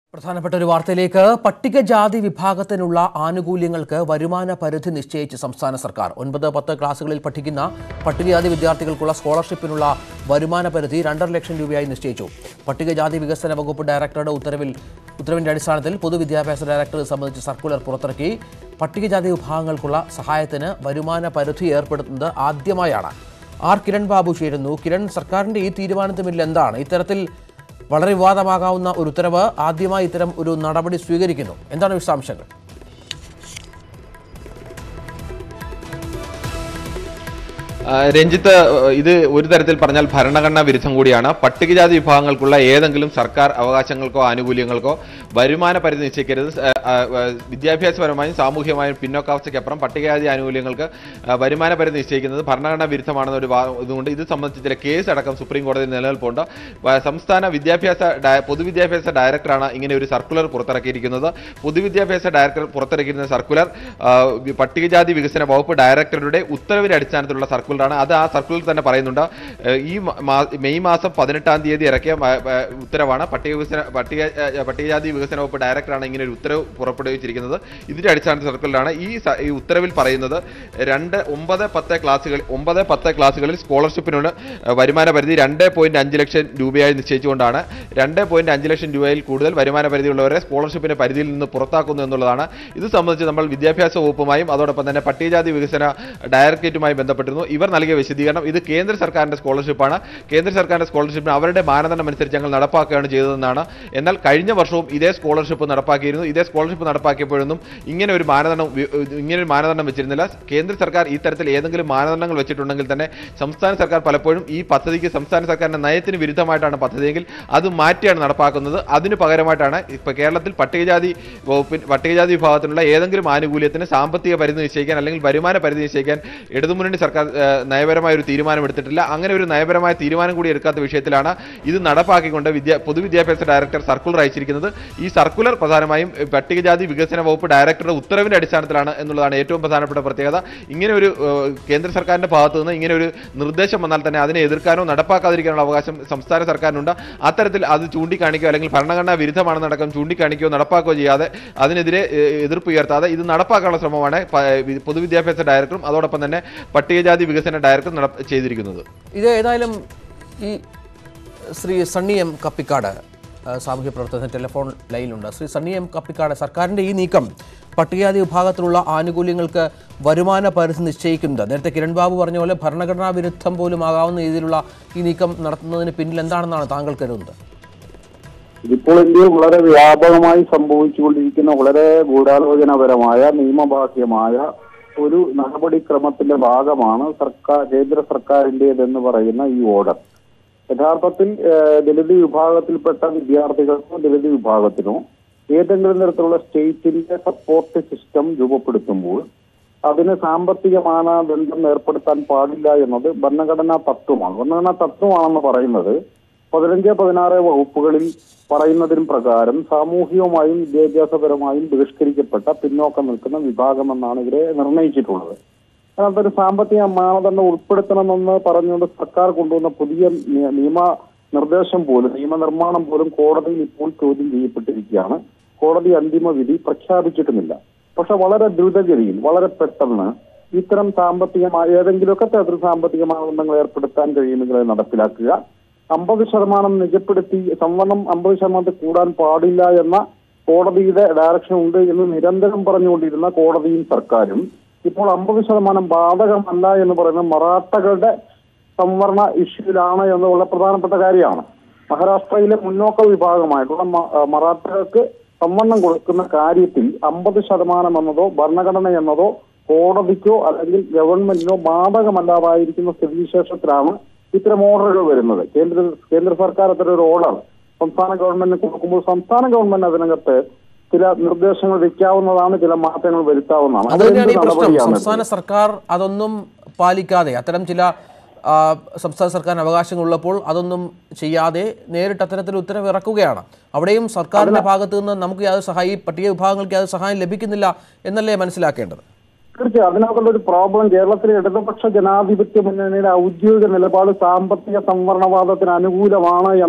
പ്രധാനപ്പെട്ട ഒരു വാർത്തയിലേക്ക് പട്ടികജാതി വിഭാഗത്തിനുള്ള ആനുകൂല്യങ്ങൾക്ക് വരുമാന പരിധി നിശ്ചയിച്ച് സംസ്ഥാന സർക്കാർ ഒൻപത് പത്ത് ക്ലാസുകളിൽ പഠിക്കുന്ന പട്ടികജാതി വിദ്യാർത്ഥികൾക്കുള്ള സ്കോളർഷിപ്പിനുള്ള വരുമാന പരിധി രണ്ടര ലക്ഷം രൂപയായി നിശ്ചയിച്ചു പട്ടികജാതി വികസന വകുപ്പ് ഡയറക്ടറുടെ ഉത്തരവിൽ ഉത്തരവിന്റെ അടിസ്ഥാനത്തിൽ പൊതുവിദ്യാഭ്യാസ ഡയറക്ടർ ഇത് സംബന്ധിച്ച് സർക്കുലർ പുറത്തിറക്കി പട്ടികജാതി വിഭാഗങ്ങൾക്കുള്ള സഹായത്തിന് വരുമാന പരിധി ഏർപ്പെടുത്തുന്നത് ആദ്യമായാണ് ആർ കിരൺ ബാബു ചേരുന്നു കിരൺ സർക്കാരിന്റെ ഈ തീരുമാനത്തിന് പിന്നിൽ എന്താണ് ഇത്തരത്തിൽ വളരെ വിവാദമാകാവുന്ന ഒരു ഉത്തരവ് ആദ്യമായി ഇത്തരം ഒരു നടപടി സ്വീകരിക്കുന്നു എന്താണ് വിശദാംശങ്ങൾ ആ, രഞ്ജിത്ത് ഇത് ഒരു തരത്തിൽ പറഞ്ഞാൽ ഭരണഘടനാ വിരുദ്ധം കൂടിയാണ് പട്ടികജാതി വിഭാഗങ്ങൾക്കുള്ള ഏതെങ്കിലും സർക്കാർ അവകാശങ്ങൾക്കോ ആനുകൂല്യങ്ങൾക്കോ വരുമാന പരിധി നിശ്ചയിക്കരുത് ആ, ആ, ആ, വിദ്യാഭ്യാസപരമായും സാമൂഹ്യമായും പിന്നോക്കാവസ്ഥയ്ക്കപ്പുറം പട്ടികജാതി ആനുകൂല്യങ്ങൾക്ക് ആ, വരുമാന പരിധി നിശ്ചയിക്കുന്നത് ഭരണഘടനാ വിരുദ്ധമാണെന്ന് ഒരു വാ- ഇതുകൊണ്ട് ഇത് സംബന്ധിച്ച് ചില കേസ് അടക്കം സുപ്രീം കോടതിയിൽ നിലനിൽപ്പുണ്ട് വ- സംസ്ഥാന വിദ്യാഭ്യാസ ഡയ- പൊതുവിദ്യാഭ്യാസ ഡയറക്ടറാണ് ഇങ്ങനെ ഒരു സർക്കുലർ പുറത്തിറക്കിയിരിക്കുന്നത് പൊതുവിദ്യാഭ്യാസ ഡയറക്ടർ പുറത്തിറക്കിയിരുന്ന സർക്കുലർ ആ, വി- പട്ടികജാതി വികസന വകുപ്പ് ഡയറക്ടറുടെ ഉത്തരവിന്റെ അടിസ്ഥാനത്തിലുള്ള സർക്കുലറാണ് അത് ആ സർക്കുലറിൽ തന്നെ പറയുന്നുണ്ട് ഏഹ് ഈ മ- മാ- മെയ് മാസം പതിനെട്ടാം തീയതി ഇറക്കിയ മ- മ- ഉത്തരവാണ് പട്ടിക വികസന പട്ടിക ഏഹ് പട്ടികജാതി വികസന വകുപ്പ് ഡയറക്ടറാണ് ഇങ്ങനെ ഒരു ഉത്തരവ് പുറപ്പെടുവിച്ചിരിക്കുന്നത് ഇതിന്റെ അടിസ്ഥാന സർക്കുലറാണ് ഈ സ- ഈ ഉത്തരവിൽ പറയുന്നത് രണ്ട് ഒമ്പത് പത്ത് ക്ലാസ്സുകൾ ഒമ്പത് പത്ത് ക്ലാസ്സുകളിൽ സ്കോളർഷിപ്പിനുള്ള ഏഹ് വരുമാന പരിധി രണ്ട് പോയിന്റ് അഞ്ച് ലക്ഷം രൂപയായി നിശ്ചയിച്ചുകൊണ്ടാണ് രണ്ട് പോയിന്റ് അഞ്ച് ലക്ഷം രൂപയിൽ കൂടുതൽ വരുമാന പരിധിയുള്ളവരെ സ്കോളർഷിപ്പിന്റെ പരിധിയിൽ നിന്ന് പുറത്താക്കുന്നു എന്നുള്ളതാണ് ഇത് സംബന്ധിച്ച് നമ്മൾ വിദ്യാഭ്യാസ വകുപ്പുമായും അതോടൊപ്പം തന്നെ പട്ടികജാതി വികസന ഡയറക്ടറേറ്റുമായി ബന്ധപ്പെട്ടിരുന്നു ഇവർ നൽകിയ വിശദീകരണം ഇത് കേന്ദ്ര സർക്കാരിന്റെ സ്കോളർഷിപ്പാണ് കേന്ദ്ര സർക്കാരിന്റെ സ്കോളർഷിപ്പിന് അവരുടെ മാനദണ്ഡം അനുസരിച്ച് ഞങ്ങൾ നടപ്പാക്കുകയാണ് ചെയ്തതെന്നാണ് എന്നാൽ കഴിഞ്ഞ വർഷവും ഇതേ സ്കോളർഷിപ്പ് നടപ്പാക്കിയിരുന്നു ഇതേ സ്കോളർഷിപ്പ് നടപ്പാക്കിയപ്പോഴൊന്നും ഇങ്ങനെ ഒരു മാനദണ്ഡം വി- ഇങ്ങനെ ഒരു മാനദണ്ഡം വെച്ചിരുന്നില്ല കേന്ദ്ര സർക്കാർ ഈ തരത്തിൽ ഏതെങ്കിലും മാനദണ്ഡങ്ങൾ വെച്ചിട്ടുണ്ടെങ്കിൽ തന്നെ സംസ്ഥാന സർക്കാർ പലപ്പോഴും ഈ പദ്ധതിക്ക് സംസ്ഥാന സർക്കാരിന്റെ നയത്തിന് വിരുദ്ധമായിട്ടാണ് പദ്ധതിയെങ്കിൽ അത് മാറ്റിയാണ് നടപ്പാക്കുന്നത് അതിന് പകരമായിട്ടാണ് ഇപ്പൊ കേരളത്തിൽ പട്ടികജാതി വകുപ്പിൽ പട്ടികജാതി വിഭാഗത്തിനുള്ള ഏതെങ്കിലും ആനുകൂല്യത്തിന് സാമ്പത്തിക പരിധി നിശ്ചയിക്കാൻ അല്ലെങ്കിൽ വരുമാന പരിധി നിശ്ചയിക്കാൻ ഇടതുമുന്നണി സർക്കാർ ഏഹ്, നയപരമായ ഒരു തീരുമാനം എടുത്തിട്ടില്ല അങ്ങനെ ഒരു നയപരമായ തീരുമാനം കൂടി എടുക്കാത്ത വിഷയത്തിലാണ് ഇത് നടപ്പാക്കിക്കൊണ്ട് വിദ്യാ പൊതുവിദ്യാഭ്യാസ ഡയറക്ടർ സർക്കുലർ അയച്ചിരിക്കുന്നത് ഈ സർക്കുലർ പ്രധാനമായും ഏഹ്, പട്ടികജാതി വികസന വകുപ്പ് ഡയറക്ടറുടെ ഉത്തരവിന്റെ അടിസ്ഥാനത്തിലാണ് എന്നുള്ളതാണ് ഏറ്റവും പ്രധാനപ്പെട്ട പ്രത്യേകത ഇങ്ങനെ ഒരു ഏഹ്, കേന്ദ്ര സർക്കാരിന്റെ ഭാഗത്തു നിന്ന് ഇങ്ങനെ ഒരു നിർദ്ദേശം വന്നാൽ തന്നെ അതിനെ എതിർക്കാനോ നടപ്പാക്കാതിരിക്കാനുള്ള അവകാശം സംസ്ഥാന സർക്കാരിനുണ്ട് അത്തരത്തിൽ അത് ചൂണ്ടിക്കാണിക്കുകയോ അല്ലെങ്കിൽ ഭരണഘടനാ വിരുദ്ധമാണെന്നടക്കം ചൂണ്ടിക്കാണിക്കുകയോ നടപ്പാക്കുകയോ ചെയ്യാതെ അതിനെതിരെ ഏഹ്, എതിർപ്പ് ഉയർത്താതെ ഇത് നടപ്പാക്കാനുള്ള ശ്രമമാണ് പ- വി- പൊതുവിദ്യാഭ്യാസ ഡയറക്ടറും അതോടൊപ്പം തന്നെ പട്ടികജാതി വികസന ഡയറക്ടറും നട- ചെയ്തിരിക്കുന്നത് ഇത് ഏതായാലും ഈ ശ്രീ സണ്ണി എം കപ്പിക്കാട് ആ, സാമൂഹ്യ പ്രവർത്തകൻ ടെലിഫോൺ ലൈനിലുണ്ട് ശ്രീ സണ്ണി എം കപ്പിക്കാട് സർക്കാരിൻ്റെ ഈ നീക്കം പട്ടികജാതി വിഭാഗത്തിലുള്ള ആനുകൂല്യങ്ങൾക്ക് വരുമാന പരിധി നിശ്ചയിക്കുന്നത് നേരത്തെ കിരൺ ബാബു പറഞ്ഞ പോലെ ഭരണഘടനാ വിരുദ്ധം പോലും ആകാവുന്ന രീതിയിലുള്ള ഈ നീക്കം നടത്തുന്നതിന് പിന്നിൽ എന്താണെന്നാണ് താങ്കൾ കരുതുന്നത് ഇതിപ്പോൾ ഇന്ത്യയിൽ വളരെ വ്യാപകമായി സംഭവിച്ചുകൊണ്ടിരിക്കുന്ന വളരെ ഗൂഢാലോചനാപരമായ നിയമബാഹ്യമായ ഒരു നടപടിക്രമത്തിന്റെ ഭാഗമാണ് സർക്കാർ കേന്ദ്ര സർക്കാരിൻ്റെതെന്ന് പറയുന്ന ഈ ഓർഡർ യഥാർത്ഥത്തിൽ ഏഹ്, ദലിത് വിഭാഗത്തിൽപ്പെട്ട വിദ്യാർത്ഥികൾക്കോ ദലിത് വിഭാഗത്തിനോ ഏതെങ്കിലും തരത്തിലുള്ള സ്റ്റേറ്റിന്റെ സപ്പോർട്ട് സിസ്റ്റം രൂപപ്പെടുത്തുമ്പോൾ അതിന് സാമ്പത്തിക മാനദണ്ഡം ഏർപ്പെടുത്താൻ പാടില്ല എന്നത് ഭരണഘടനാ തത്വമാണ് ഭരണഘടനാ തത്വമാണെന്ന് പറയുന്നത് പതിനഞ്ച് പതിനാറ് വകുപ്പുകളിൽ പറയുന്നതിന് പ്രകാരം സാമൂഹികമായും വിദ്യാഭ്യാസപരമായും ബഹിഷ്കരിക്കപ്പെട്ട പിന്നോക്കം നിൽക്കുന്ന വിഭാഗമെന്നാണ് ഇവരെ നിർണയിച്ചിട്ടുള്ളത് അതിനകത്ത് ഒരു സാമ്പത്തിക മാനദണ്ഡം ഉൾപ്പെടുത്തണമെന്ന് പറഞ്ഞുകൊണ്ട് സർക്കാർ കൊണ്ടുവന്ന പുതിയ നിയ- നിയമ നിർദ്ദേശം പോലും നിയമനിർമ്മാണം പോലും കോടതിയിൽ ഇപ്പോൾ ചോദ്യം ചെയ്യപ്പെട്ടിരിക്കുകയാണ് കോടതി അന്തിമ വിധി പ്രഖ്യാപിച്ചിട്ടുമില്ല പക്ഷെ വളരെ ദ്രുതഗതിയിൽ വളരെ പെട്ടെന്ന് ഇത്തരം സാമ്പത്തികമായ ഏതെങ്കിലുമൊക്കെ തരത്തിൽ സാമ്പത്തിക മാനദണ്ഡങ്ങൾ ഏർപ്പെടുത്താൻ കഴിയുമെങ്കിൽ അത് നടപ്പിലാക്കുക അമ്പത് ശതമാനം നിജപ്പെടുത്തി സംവരണം അമ്പത് ശതമാനത്തിൽ കൂടാൻ പാടില്ല എന്ന കോടതിയുടെ ഡയറക്ഷൻ ഉണ്ട് എന്ന് നിരന്തരം പറഞ്ഞുകൊണ്ടിരുന്ന കോടതിയും സർക്കാരും ഇപ്പോൾ അമ്പത് ശതമാനം ബാധകമല്ല എന്ന് പറയുന്നത് മറാഠകളുടെ സംവരണ ഇഷ്യൂലാണ് എന്നുള്ള പ്രധാനപ്പെട്ട കാര്യമാണ് മഹാരാഷ്ട്രയിലെ മുന്നോക്ക വിഭാഗമായിട്ടുള്ള മ- ആ, മറാഠകൾക്ക് സംവരണം കൊടുക്കുന്ന കാര്യത്തിൽ അമ്പത് ശതമാനം എന്നതോ ഭരണഘടന എന്നതോ കോടതിക്കോ അല്ലെങ്കിൽ ഗവൺമെന്റിനോ ബാധകമല്ലാതായിരിക്കുന്ന സ്ഥിതിവിശേഷത്തിലാണ് ഇത്തരം ഓർഡറുകൾ വരുന്നത് കേന്ദ്ര കേന്ദ്ര സർക്കാർ അത്തരം ഒരു ഓർഡർ സംസ്ഥാന ഗവൺമെന്റിന് കൊടുക്കുമ്പോൾ സംസ്ഥാന ഗവൺമെന്റ് അതിനകത്ത് ചില നിർദ്ദേശങ്ങൾ വെക്കാവുന്നതാണ് ചില മാറ്റങ്ങൾ വരുത്താവുന്നതാണ് അത് തന്നെയാണ് ഈ അതെന്ത് പ്രശ്നം നടപടിയാണ് സംസ്ഥാന സർക്കാർ അതൊന്നും പാലിക്കാതെ അത്തരം ചില ആ, സംസ്ഥാന സർക്കാരിന് അവകാശങ്ങളുള്ളപ്പോൾ അതൊന്നും ചെയ്യാതെ നേരിട്ട് അത്തരത്തിൽ ഉത്തരവ് ഇറക്കുകയാണ് അവിടെയും സർക്കാരിന്റെ ഭാഗത്തു നിന്ന് നമുക്ക് യാതൊരു സഹായം ഈ പട്ടിക വിഭാഗങ്ങൾക്ക് യാതൊരു സഹായം ലഭിക്കുന്നില്ല എന്നല്ലേ മനസ്സിലാക്കേണ്ടത് തീർച്ചയായും അതിനകത്തുള്ള ഒരു പ്രോബ്ലം കേരളത്തിലെ ഇടതുപക്ഷ ജനാധിപത്യ മുന്നണിയുടെ ഔദ്യോഗിക നിലപാട് സാമ്പത്തിക സംവരണവാദത്തിന് അനുകൂലമാണ് എന്ന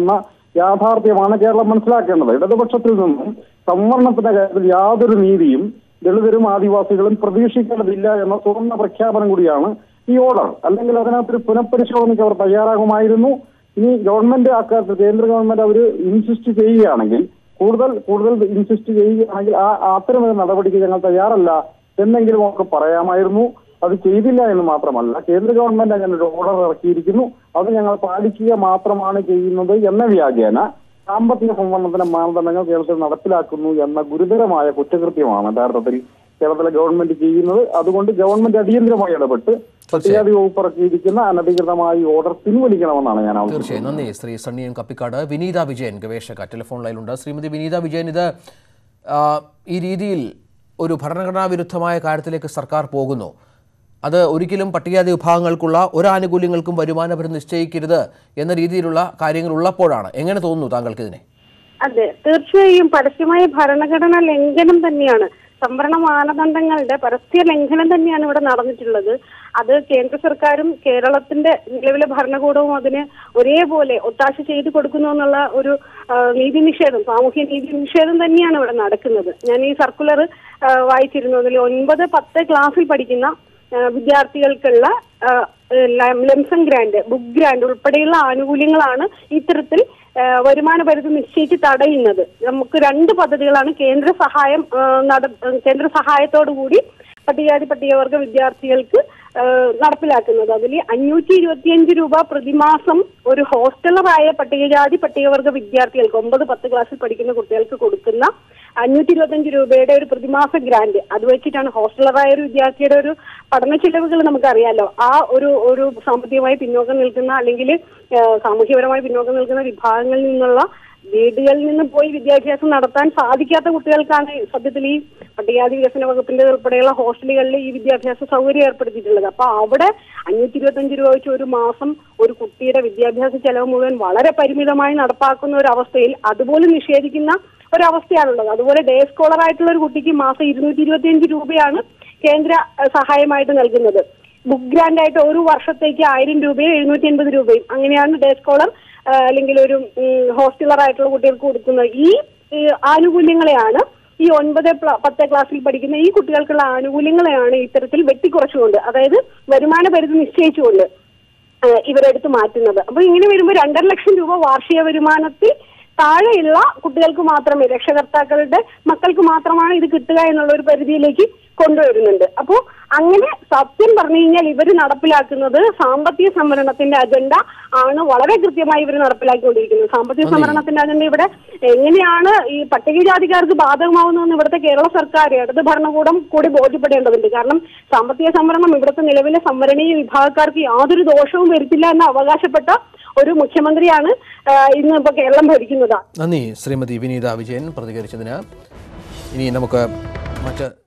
യാഥാർത്ഥ്യമാണ് കേരളം മനസ്സിലാക്കേണ്ടത് ഇടതുപക്ഷത്തിൽ നിന്നും സംവരണത്തിന്റെ കാര്യത്തിൽ യാതൊരു നീതിയും ദളിതരും ആദിവാസികളും പ്രതീക്ഷിക്കേണ്ടതില്ല എന്ന തുറന്ന പ്രഖ്യാപനം കൂടിയാണ് ഈ ഓർഡർ അല്ലെങ്കിൽ അതിനകത്തൊരു പുനഃപരിശോധനയ്ക്ക് അവർ തയ്യാറാകുമായിരുന്നു ഇനി ഗവൺമെന്റ് അക്കാര്യത്തിൽ കേന്ദ്ര ഗവൺമെന്റ് അവർ ഇൻസിസ്റ്റ് ചെയ്യുകയാണെങ്കിൽ കൂടുതൽ കൂടുതൽ ഇൻസിസ്റ്റ് ചെയ്യുകയാണെങ്കിൽ ആ ആ അത്തരമൊരു നടപടിക്ക് ഞങ്ങൾ തയ്യാറല്ല എന്നെങ്കിലും ഒക്കെ പറയാമായിരുന്നു അത് ചെയ്തില്ല എന്ന് മാത്രമല്ല കേന്ദ്ര ഗവൺമെന്റ് അങ്ങനെ ഒരു ഓർഡർ ഇറക്കിയിരിക്കുന്നു അത് ഞങ്ങൾ പാലിക്കുക മാത്രമാണ് ചെയ്യുന്നത് എന്ന വ്യാജേന സാമ്പത്തിക സംവരണത്തിന്റെ മാനദണ്ഡങ്ങൾ കേരളത്തിൽ നടപ്പിലാക്കുന്നു എന്ന ഗുരുതരമായ കുറ്റകൃത്യമാണ് യഥാർത്ഥത്തിൽ കേരളത്തിലെ ഗവൺമെന്റ് ചെയ്യുന്നത് അതുകൊണ്ട് ഗവൺമെന്റ് അടിയന്തരമായി ഇടപെട്ട് പട്ടികജാതി വകുപ്പ് ഇറക്കിയിരിക്കുന്ന അനധികൃതമായ ഈ ഓർഡർ പിൻവലിക്കണമെന്നാണ് ഞാൻ ആവശ്യപ്പെടുന്നത് തീർച്ചയായും നന്ദി ശ്രീ സണ്ണിയൻ കപ്പിക്കാട് വിനീത വിജയൻ ഗവേഷക ടെലിഫോൺ ലൈനിലുണ്ട് ശ്രീമതി വിനീത വിജയൻ ഇത് ആ, ഈ രീതിയിൽ ഒരു ഭരണഘടനാ വിരുദ്ധമായ കാര്യത്തിലേക്ക് സർക്കാർ പോകുന്നു അത് ഒരിക്കലും പട്ടികജാതി വിഭാഗങ്ങൾക്കുള്ള ഒരു ആനുകൂല്യങ്ങൾക്കും വരുമാന പരിധി നിശ്ചയിക്കരുത് എന്ന രീതിയിലുള്ള കാര്യങ്ങൾ ഉള്ളപ്പോഴാണ് എങ്ങനെ തോന്നുന്നു താങ്കൾക്ക് ഇതിനെ അതെ തീർച്ചയായും പരസ്യമായ ഭരണഘടനാ ലംഘനം തന്നെയാണ് സംവരണ മാനദണ്ഡങ്ങളുടെ പരസ്യ ലംഘനം തന്നെയാണ് ഇവിടെ നടന്നിട്ടുള്ളത് അത് കേന്ദ്ര സർക്കാരും കേരളത്തിന്റെ നിലവിലെ ഭരണകൂടവും അതിന് ഒരേപോലെ ഒത്താശ ചെയ്തു കൊടുക്കുന്നു എന്നുള്ള ഒരു ആ, നീതി നിഷേധം സാമൂഹ്യ നീതി നിഷേധം തന്നെയാണ് ഇവിടെ നടക്കുന്നത് ഞാൻ ഈ സർക്കുലർ വായിച്ചിരുന്നു അതിൽ ഒൻപത് പത്ത് ക്ലാസ്സിൽ പഠിക്കുന്ന ആ, വിദ്യാർത്ഥികൾക്കുള്ള ആ, ലം- ലംസം ഗ്രാന്റ് ബുക്ക് ഗ്രാന്റ് ഉൾപ്പെടെയുള്ള ആനുകൂല്യങ്ങളാണ് ഇത്തരത്തിൽ ആ, വരുമാന പരിധി നിശ്ചയിച്ച് തടയുന്നത് നമുക്ക് രണ്ട് പദ്ധതികളാണ് കേന്ദ്ര സഹായം ആ, നട കേന്ദ്ര സഹായത്തോടു കൂടി പട്ടികജാതി പട്ടികവർഗ വിദ്യാർത്ഥികൾക്ക് ആ, നടപ്പിലാക്കുന്നത് അതിൽ അഞ്ഞൂറ്റി ഇരുപത്തിയഞ്ച് രൂപ പ്രതിമാസം ഒരു ഹോസ്റ്റലറായ പട്ടികജാതി പട്ടികവർഗ വിദ്യാർത്ഥികൾക്ക് ഒമ്പത് പത്ത് ക്ലാസ്സിൽ പഠിക്കുന്ന കുട്ടികൾക്ക് കൊടുക്കുന്ന അഞ്ഞൂറ്റി ഇരുപത്തഞ്ച് രൂപയുടെ ഒരു പ്രതിമാസ ഗ്രാന്റ് അത് വെച്ചിട്ടാണ് ഹോസ്റ്റലറായ ഒരു വിദ്യാർത്ഥിയുടെ ഒരു പഠന ചെലവുകൾ നമുക്കറിയാലോ ആ ഒരു ഒരു സാമ്പത്തികമായി പിന്നോക്കം നിൽക്കുന്ന അല്ലെങ്കിൽ ആ, സാമൂഹ്യപരമായി പിന്നോക്കം നിൽക്കുന്ന വിഭാഗങ്ങളിൽ നിന്നുള്ള വീടുകളിൽ നിന്ന് പോയി വിദ്യാഭ്യാസം നടത്താൻ സാധിക്കാത്ത കുട്ടികൾക്കാണ് സത്യത്തിൽ ഈ പട്ടികജാതി വികസന വകുപ്പിന്റെ ഉൾപ്പെടെയുള്ള ഹോസ്റ്റലുകളിൽ ഈ വിദ്യാഭ്യാസ സൗകര്യം ഏർപ്പെടുത്തിയിട്ടുള്ളത് അപ്പൊ അവിടെ അഞ്ഞൂറ്റി ഇരുപത്തഞ്ച് രൂപ വെച്ച് ഒരു മാസം ഒരു കുട്ടിയുടെ വിദ്യാഭ്യാസ ചെലവ് മുഴുവൻ വളരെ പരിമിതമായി നടപ്പാക്കുന്ന ഒരു അവസ്ഥയിൽ അതുപോലും നിഷേധിക്കുന്ന ഒരവസ്ഥയാണുള്ളത് അതുപോലെ ഡേ സ്കോളർ ആയിട്ടുള്ള ഒരു കുട്ടിക്ക് മാസം ഇരുന്നൂറ്റി ഇരുപത്തിയഞ്ച് രൂപയാണ് കേന്ദ്ര അഹ്, സഹായമായിട്ട് നൽകുന്നത് ബുക്ക് ഗ്രാൻഡ് ആയിട്ട് ഒരു വർഷത്തേക്ക് ആയിരം രൂപയും എഴുന്നൂറ്റി എൺപത് രൂപയും അങ്ങനെയാണ് ഡേ സ്കോളർ ആ, അല്ലെങ്കിൽ ഒരു ഹോസ്റ്റലർ ആയിട്ടുള്ള കുട്ടികൾക്ക് കൊടുക്കുന്നത് ഈ ഈ ആനുകൂല്യങ്ങളെയാണ് ഈ ഒൻപത് പ്ല- പത്ത് ക്ലാസ്സിൽ പഠിക്കുന്ന ഈ കുട്ടികൾക്കുള്ള ആനുകൂല്യങ്ങളെയാണ് ഇത്തരത്തിൽ വെട്ടിക്കുറച്ചുകൊണ്ട് അതായത് വരുമാന പരിധി നിശ്ചയിച്ചുകൊണ്ട് ആ, ഇവരെടുത്ത് മാറ്റുന്നത് അപ്പൊ ഇങ്ങനെ വരുമ്പോൾ രണ്ടര ലക്ഷം രൂപ വാർഷിക വരുമാനത്തിൽ താഴെയുള്ള കുട്ടികൾക്ക് മാത്രമേ രക്ഷകർത്താക്കളുടെ മക്കൾക്ക് മാത്രമാണ് ഇത് കിട്ടുക എന്നുള്ള ഒരു പരിധിയിലേക്ക് കൊണ്ടുവരുന്നുണ്ട് അപ്പോ അങ്ങനെ സത്യം പറഞ്ഞു കഴിഞ്ഞാൽ ഇവർ നടപ്പിലാക്കുന്നത് സാമ്പത്തിക സംവരണത്തിന്റെ അജണ്ട ആണ് വളരെ കൃത്യമായി ഇവർ നടപ്പിലാക്കിക്കൊണ്ടിരിക്കുന്നത് സാമ്പത്തിക സംവരണത്തിന്റെ അജണ്ട ഇവിടെ എങ്ങനെയാണ് ഈ പട്ടികജാതിക്കാർക്ക് ബാധകമാവുന്നതെന്ന് ഇവിടുത്തെ കേരള സർക്കാർ ഇടത് ഭരണകൂടം കൂടി ബോധ്യപ്പെടേണ്ടതുണ്ട് കാരണം സാമ്പത്തിക സംവരണം ഇവിടുത്തെ നിലവിലെ സംവരണീയ വിഭാഗക്കാർക്ക് യാതൊരു ദോഷവും വരുത്തില്ല എന്ന് അവകാശപ്പെട്ട ഒരു മുഖ്യമന്ത്രിയാണ് ആ, ഇന്ന് ഇപ്പൊ കേരളം ഭരിക്കുന്നത് നന്ദി ശ്രീമതി വിനീത വിജയൻ പ്രതികരിച്ചതിന് ഇനി നമുക്ക് മറ്റ്